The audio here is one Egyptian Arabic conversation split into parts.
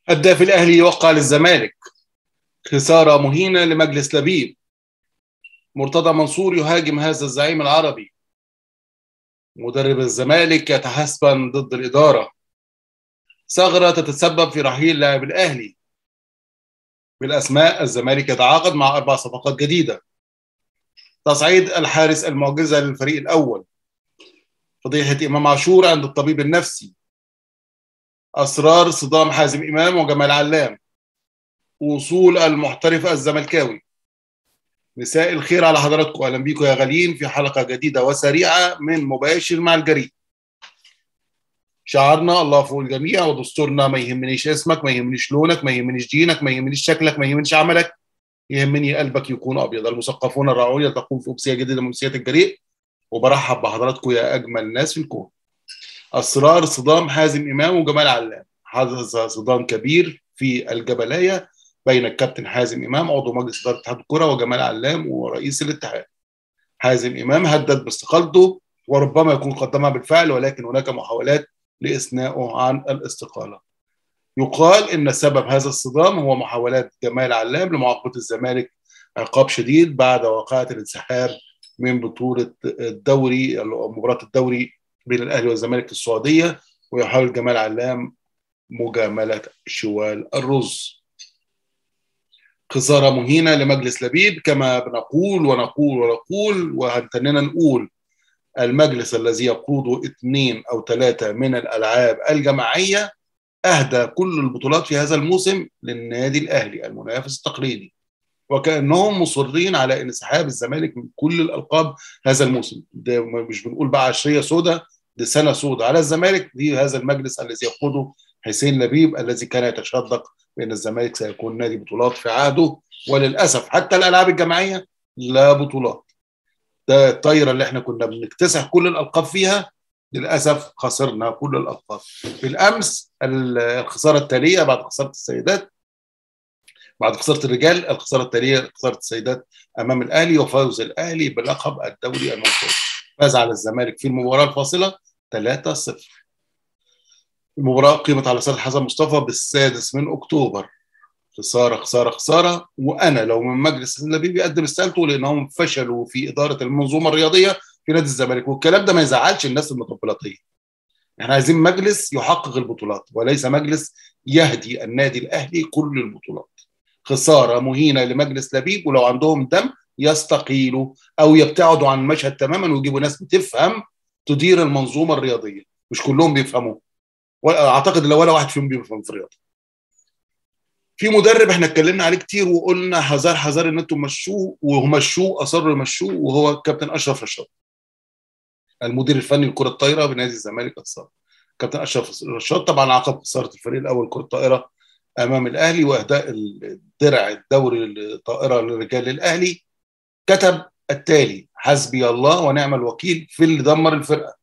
هداف الاهلي يوقع للزمالك خساره مهينه لمجلس لبيب مرتضى منصور يهاجم هذا الزعيم العربي مدرب الزمالك يتحسبن ضد الاداره ثغره تتسبب في رحيل لاعب الاهلي بالاسماء الزمالك يتعاقد مع اربع صفقات جديده تصعيد الحارس المعجزه للفريق الاول فضيحه امام عاشور عند الطبيب النفسي اسرار صدام حازم امام وجمال علام وصول المحترف الزملكاوي مساء الخير على حضراتكم اهلا بيكم يا غاليين في حلقه جديده وسريعه من مباشر مع الجريد شعارنا الله فوق الجميع ودستورنا ما يهمنيش اسمك ما يهمنيش لونك ما يهمنيش دينك ما يهمنيش شكلك ما يهمنيش عملك يهمني قلبك يكون ابيض المثقفون الرعويه تقوم في امسيه جديده من امسيات الجريء وبرحب بحضراتكم يا اجمل ناس في الكون اسرار صدام حازم امام وجمال علام حدث صدام كبير في الجبلايه بين الكابتن حازم امام عضو مجلس اداره اتحاد الكره وجمال علام ورئيس الاتحاد حازم امام هدد باستقالته وربما يكون قدمها بالفعل ولكن هناك محاولات لاثنائه عن الاستقاله يقال ان سبب هذا الصدام هو محاولات جمال علام لمعاقبه الزمالك عقاب شديد بعد واقعه الانسحاب من بطوله الدوري مباراه الدوري بين الاهلي والزمالك في السعوديه ويحاول جمال علام مجامله شوال الرز خساره مهينه لمجلس لبيب كما بنقول ونقول ونقول وهنتننا نقول المجلس الذي يقوده اثنين او ثلاثه من الالعاب الجماعيه اهدى كل البطولات في هذا الموسم للنادي الاهلي المنافس التقليدي وكانهم مصرين على انسحاب الزمالك من كل الالقاب هذا الموسم ده مش بنقول بقى عشريه سوداء دي سنه سوداء على الزمالك دي هذا المجلس الذي يقوده حسين لبيب الذي كان يتشدق بان الزمالك سيكون نادي بطولات في عهده وللاسف حتى الالعاب الجماعيه لا بطولات ده الطايره اللي احنا كنا بنكتسح كل الالقاب فيها للاسف خسرنا كل الالقاب بالامس الخساره التاليه بعد خساره السيدات بعد خساره الرجال الخساره التاليه خساره السيدات امام الاهلي وفوز الاهلي بلقب الدوري الممتاز فاز على الزمالك في المباراه الفاصله 3-0 المباراه قيمت على صالح حسن مصطفى بالسادس من اكتوبر خساره خساره خساره وانا لو من مجلس اللبيب بيقدم استقالته لانهم فشلوا في اداره المنظومه الرياضيه في نادي الزمالك والكلام ده ما يزعلش الناس المطبلاتيه احنا عايزين مجلس يحقق البطولات وليس مجلس يهدي النادي الاهلي كل البطولات خساره مهينه لمجلس لبيب ولو عندهم دم يستقيلوا او يبتعدوا عن المشهد تماما ويجيبوا ناس بتفهم تدير المنظومه الرياضيه مش كلهم بيفهموا اعتقد لو ولا واحد فيهم بيفهم في الرياضه في مدرب احنا اتكلمنا عليه كتير وقلنا حذار حذار ان انتم مشوه ومشوه اصروا يمشوه وهو كابتن اشرف رشاد المدير الفني لكره الطايره بنادي الزمالك السابق كابتن اشرف رشاد طبعا عقب خساره الفريق الاول كره الطائره امام الاهلي واهداء الدرع الدوري الطائره للرجال الاهلي كتب التالي حسبي الله ونعم الوكيل في اللي دمر الفرقه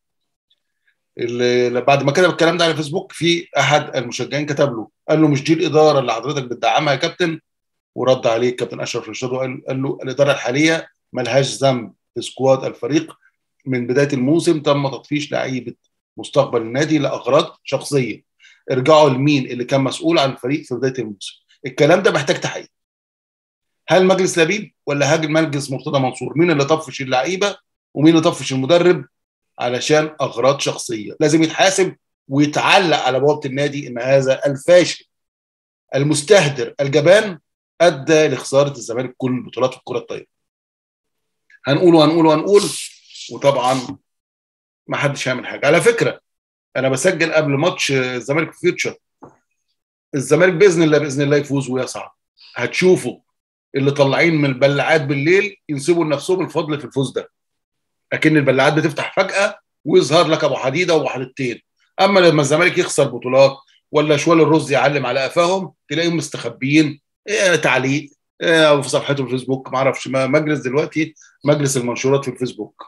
اللي بعد ما كتب الكلام ده على فيسبوك في احد المشجعين كتب له قال له مش دي الاداره اللي حضرتك بتدعمها يا كابتن ورد عليه الكابتن اشرف رشاد وقال قال له الاداره الحاليه ملهاش ذنب في سكواد الفريق من بدايه الموسم تم تطفيش لعيبه مستقبل النادي لاغراض شخصيه ارجعوا لمين اللي كان مسؤول عن الفريق في بدايه الموسم الكلام ده محتاج تحقيق هل مجلس لبيب ولا هاجم مجلس مرتضى منصور مين اللي طفش اللعيبه ومين اللي طفش المدرب علشان اغراض شخصيه لازم يتحاسب ويتعلق على بوابه النادي ان هذا الفاشل المستهدر الجبان ادى لخساره الزمالك كل البطولات في الكره الطايره هنقول وهنقول وهنقول وطبعا ما حدش هيعمل حاجه على فكره انا بسجل قبل ماتش الزمالك في فيوتشر الزمالك باذن الله باذن الله يفوز ويصعد هتشوفوا اللي طالعين من البلاعات بالليل ينسبوا لنفسهم الفضل في الفوز ده لكن البلاعات بتفتح فجاه ويظهر لك ابو حديده وابو حديدتين اما لما الزمالك يخسر بطولات ولا شوال الرز يعلم على قفاهم تلاقيهم مستخبيين إيه تعليق إيه في صفحته الفيسبوك ما اعرفش مجلس دلوقتي مجلس المنشورات في الفيسبوك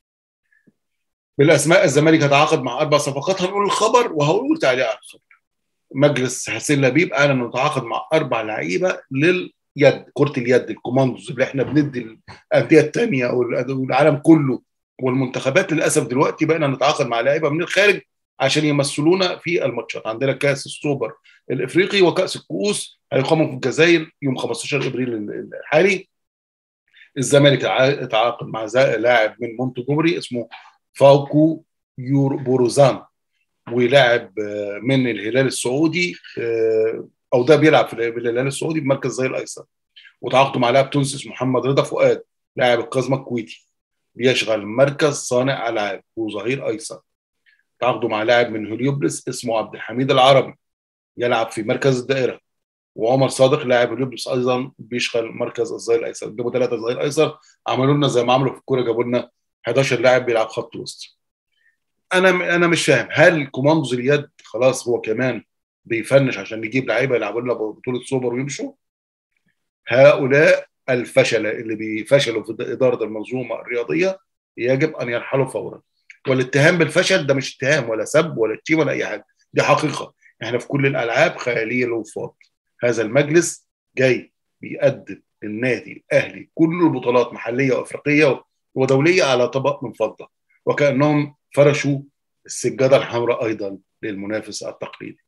بالاسماء الزمالك هتعاقد مع اربع صفقات هنقول الخبر وهقول تعليق على الخبر مجلس حسين لبيب اعلن انه تعاقد مع اربع لعيبه لليد كره اليد الكوماندوز اللي احنا بندي الانديه الثانيه والعالم كله والمنتخبات للاسف دلوقتي بقينا نتعاقد مع لعيبه من الخارج عشان يمثلونا في الماتشات عندنا كاس السوبر الافريقي وكاس الكؤوس هيقاموا في الجزائر يوم 15 ابريل الحالي الزمالك اتعاقد مع لاعب من مونتو جومري اسمه فاوكو بوروزان ولاعب من الهلال السعودي او ده بيلعب في الهلال السعودي بمركز زي الايسر وتعاقدوا مع لاعب تونسي اسمه محمد رضا فؤاد لاعب القزمه الكويتي بيشغل مركز صانع العاب وظهير ايسر تعاقدوا مع لاعب من هليوبلس اسمه عبد الحميد العربي يلعب في مركز الدائره وعمر صادق لاعب هليوبلس ايضا بيشغل مركز الظهير الايسر جابوا ثلاثه ظهير ايسر عملوا لنا زي ما عملوا في الكوره جابوا لنا 11 لاعب بيلعب خط وسط انا انا مش فاهم هل كوماندوز اليد خلاص هو كمان بيفنش عشان نجيب لعيبه يلعبوا لنا بطوله سوبر ويمشوا هؤلاء الفشله اللي بيفشلوا في اداره المنظومه الرياضيه يجب ان يرحلوا فورا والاتهام بالفشل ده مش اتهام ولا سب ولا تشيم ولا اي حاجه دي حقيقه احنا في كل الالعاب خياليه الوفاض هذا المجلس جاي بيقدم النادي الاهلي كل البطولات محليه وافريقيه ودوليه على طبق من فضه وكانهم فرشوا السجاده الحمراء ايضا للمنافس التقليدي.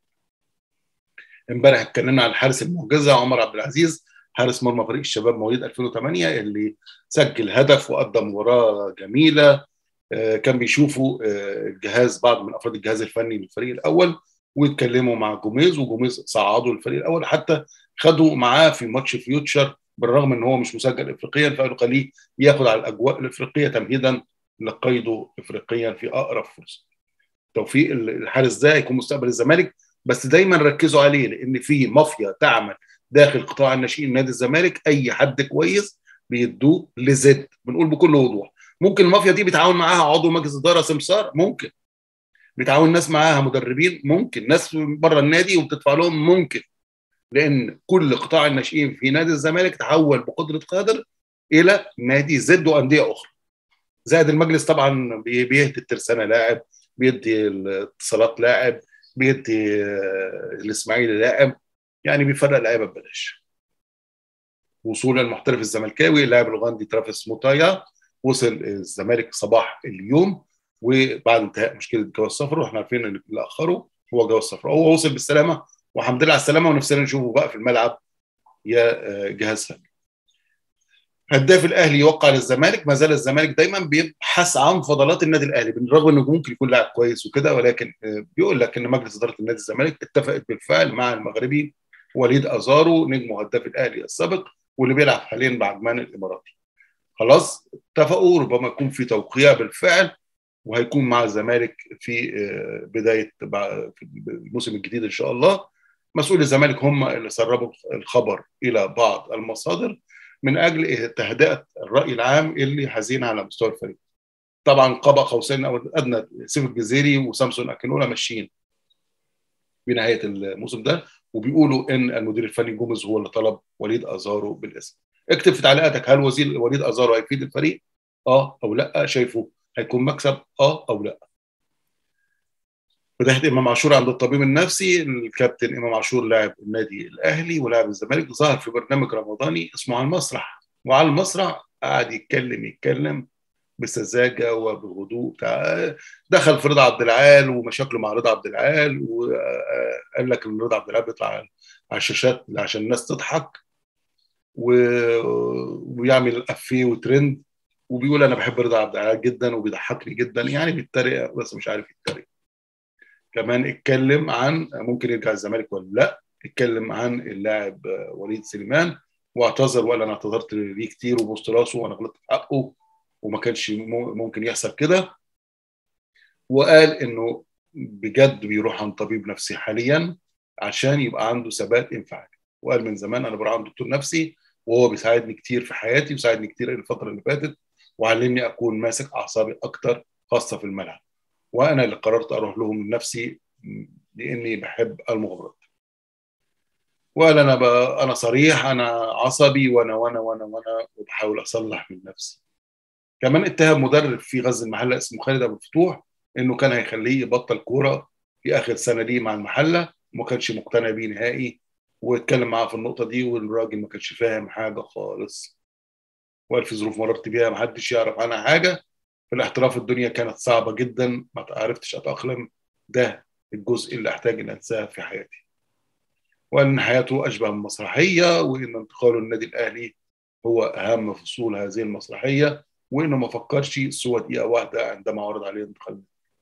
امبارح اتكلمنا عن الحارس المعجزه عمر عبد العزيز حارس مرمى فريق الشباب مواليد 2008 اللي سجل هدف وادى مباراه جميله كان بيشوفوا الجهاز بعض من افراد الجهاز الفني للفريق الاول ويتكلموا مع جوميز وجوميز صعدوا للفريق الاول حتى خدوا معاه في ماتش فيوتشر بالرغم ان هو مش مسجل افريقيا فقالوا خليه ياخد على الاجواء الافريقيه تمهيدا لقيده افريقيا في اقرب فرصه. توفيق الحارس ده هيكون مستقبل الزمالك بس دايما ركزوا عليه لان في مافيا تعمل داخل قطاع الناشئين نادي الزمالك اي حد كويس بيدوه لزد بنقول بكل وضوح ممكن المافيا دي بيتعاون معاها عضو مجلس اداره سمسار ممكن بيتعاون ناس معاها مدربين ممكن ناس بره النادي وبتدفع لهم ممكن لان كل قطاع الناشئين في نادي الزمالك تحول بقدره قادر الى نادي زد وانديه اخرى زائد المجلس طبعا بيهدي الترسانه لاعب بيدي الاتصالات لاعب بيدي الاسماعيلي لاعب يعني بيفرق لعيبه ببلاش وصول المحترف الزملكاوي اللاعب الاوغندي ترافيس موتايا وصل الزمالك صباح اليوم وبعد انتهاء مشكله جواز السفر واحنا عارفين ان اللي اخره هو جواز السفر هو وصل بالسلامه والحمد لله على السلامه ونفسنا نشوفه بقى في الملعب يا جهاز فني هداف الاهلي يوقع للزمالك ما زال الزمالك دايما بيبحث عن فضلات النادي الاهلي بالرغم انه ممكن يكون لاعب كويس وكده ولكن بيقول لك ان مجلس اداره النادي الزمالك اتفقت بالفعل مع المغربي وليد ازارو نجم هداف الاهلي السابق واللي بيلعب حاليا بعجمان الاماراتي خلاص اتفقوا ربما يكون في توقيع بالفعل وهيكون مع الزمالك في بدايه في الموسم الجديد ان شاء الله مسؤول الزمالك هم اللي سربوا الخبر الى بعض المصادر من اجل تهدئه الراي العام اللي حزين على مستوى الفريق. طبعا قاب قوسين او ادنى سيف الجزيري وسامسون اكينولا ماشيين بنهايه الموسم ده وبيقولوا ان المدير الفني جوميز هو اللي طلب وليد ازارو بالاسم. اكتب في تعليقاتك هل وزير وليد ازارو هيفيد الفريق؟ اه او لا شايفه هيكون مكسب اه او لا. بدايه امام عاشور عند الطبيب النفسي الكابتن امام عاشور لاعب النادي الاهلي ولاعب الزمالك ظهر في برنامج رمضاني اسمه على المسرح وعلى المسرح قعد يتكلم يتكلم بسذاجه وبهدوء بتاع دخل في رضا عبد العال ومشاكله مع رضا عبد العال وقال لك ان رضا عبد العال بيطلع على الشاشات عشان الناس تضحك و... ويعمل افيه وترند وبيقول انا بحب رضا عبد العال جدا وبيضحكني جدا يعني بيتريق بس مش عارف يتريق كمان اتكلم عن ممكن يرجع الزمالك ولا لا اتكلم عن اللاعب وليد سليمان واعتذر وقال انا اعتذرت ليه كتير وبوست راسه وانا غلطت في حقه وما كانش ممكن يحصل كده وقال انه بجد بيروح عند طبيب نفسي حاليا عشان يبقى عنده ثبات انفعالي وقال من زمان انا بروح عند دكتور نفسي وهو بيساعدني كتير في حياتي وساعدني كتير الفتره اللي فاتت وعلمني اكون ماسك اعصابي اكتر خاصه في الملعب وانا اللي قررت اروح لهم من نفسي لاني بحب المغامرات وقال انا ب... انا صريح انا عصبي وانا وانا وانا وانا وبحاول اصلح من نفسي كمان اتهم مدرب في غزل المحله اسمه خالد ابو الفتوح انه كان هيخليه يبطل كوره في اخر سنه ليه مع المحله وما كانش مقتنع بيه نهائي واتكلم معاه في النقطه دي والراجل ما كانش فاهم حاجه خالص وقال في ظروف مررت بيها ما حدش يعرف عنها حاجه في الاحتراف الدنيا كانت صعبه جدا ما عرفتش اتاقلم ده الجزء اللي احتاج ان انساه في حياتي وان حياته اشبه بمسرحيه وان انتقاله للنادي الاهلي هو اهم فصول هذه المسرحيه وانه ما فكرش سوى دقيقه واحده عندما عرض عليه الانتقال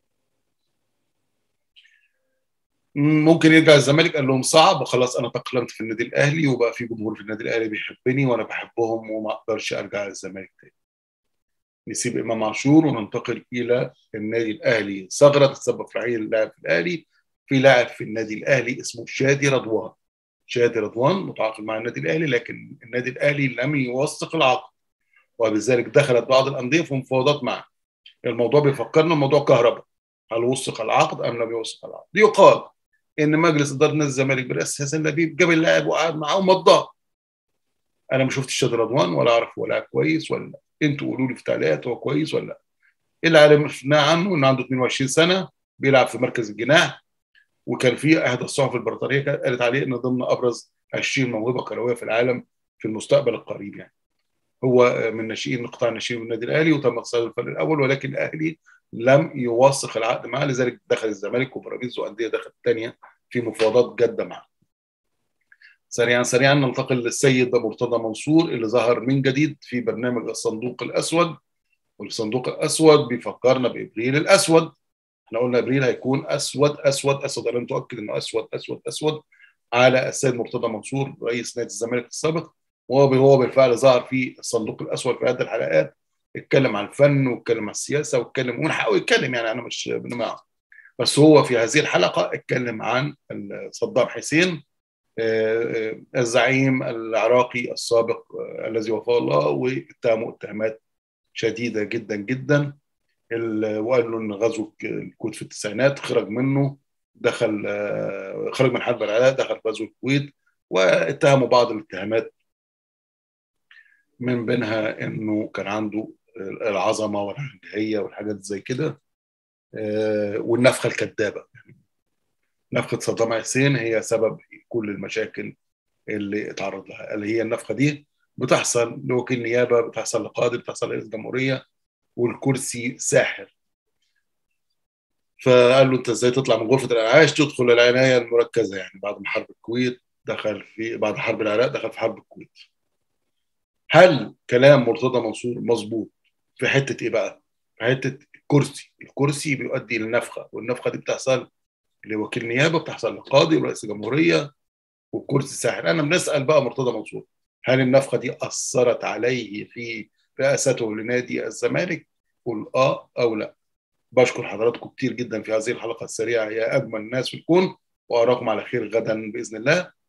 ممكن يرجع الزمالك قال لهم صعب خلاص انا تاقلمت في النادي الاهلي وبقى في جمهور في النادي الاهلي بيحبني وانا بحبهم وما اقدرش ارجع الزمالك تاني نسيب امام عاشور وننتقل الى النادي الاهلي ثغره تسبب في رحيل اللاعب في الاهلي في لاعب في النادي الاهلي اسمه شادي رضوان شادي رضوان متعاقد مع النادي الاهلي لكن النادي الاهلي لم يوثق العقد وبذلك دخلت بعض الانديه في مفاوضات معه الموضوع بيفكرنا موضوع كهرباء هل وثق العقد ام لم يوثق العقد يقال ان مجلس اداره نادي الزمالك برئاسه حسين لبيب جاب اللاعب وقعد معاه ومضاه انا ما شفتش شادي رضوان ولا اعرف هو لاعب كويس ولا لا انتوا قولوا لي في تعليقات هو كويس ولا لا اللي عرفناه عنه انه عنده 22 سنه بيلعب في مركز الجناح وكان في احد الصحف البريطانيه قالت عليه انه ضمن ابرز 20 موهبه كرويه في العالم في المستقبل القريب يعني هو من ناشئين قطاع الناشئين من النادي الاهلي وتم اقصاء الفريق الاول ولكن الاهلي لم يوثق العقد معه لذلك دخل الزمالك وبيراميدز وانديه دخلت ثانيه في مفاوضات جاده معه. سريعا سريعا ننتقل للسيد مرتضى منصور اللي ظهر من جديد في برنامج الصندوق الاسود والصندوق الاسود بيفكرنا بابريل الاسود احنا قلنا ابريل هيكون اسود اسود اسود انا متاكد انه اسود اسود اسود على السيد مرتضى منصور رئيس نادي الزمالك السابق وهو هو بالفعل ظهر في الصندوق الاسود في هذه الحلقات اتكلم عن الفن واتكلم عن السياسه واتكلم ومن حقه يتكلم يعني انا مش بنمع بس هو في هذه الحلقه اتكلم عن صدام حسين الزعيم العراقي السابق الذي وفاه الله واتهمه اتهامات شديده جدا جدا وقال له ان غزو الكويت في التسعينات خرج منه دخل خرج من حرب العراق دخل غزو الكويت واتهموا بعض الاتهامات من بينها انه كان عنده العظمه والعنجهيه والحاجات زي كده والنفخه الكذابه يعني نفخه صدام حسين هي سبب كل المشاكل اللي اتعرض لها اللي هي النفخه دي بتحصل لوكيل نيابه بتحصل لقاضي بتحصل لرئيس جمهوريه والكرسي ساحر فقال له انت ازاي تطلع من غرفه الانعاش تدخل العنايه المركزه يعني بعد ما حرب الكويت دخل في بعد حرب العراق دخل في حرب الكويت هل كلام مرتضى منصور مظبوط في حته ايه بقى؟ في حته الكرسي، الكرسي بيؤدي للنفخه والنفخه دي بتحصل لوكيل نيابه بتحصل لقاضي ورئيس جمهوريه والكرسي ساحر، انا بنسال بقى مرتضى منصور هل النفخه دي اثرت عليه في رئاسته لنادي الزمالك؟ قل اه او لا. بشكر حضراتكم كتير جدا في هذه الحلقه السريعه يا اجمل الناس في الكون واراكم على خير غدا باذن الله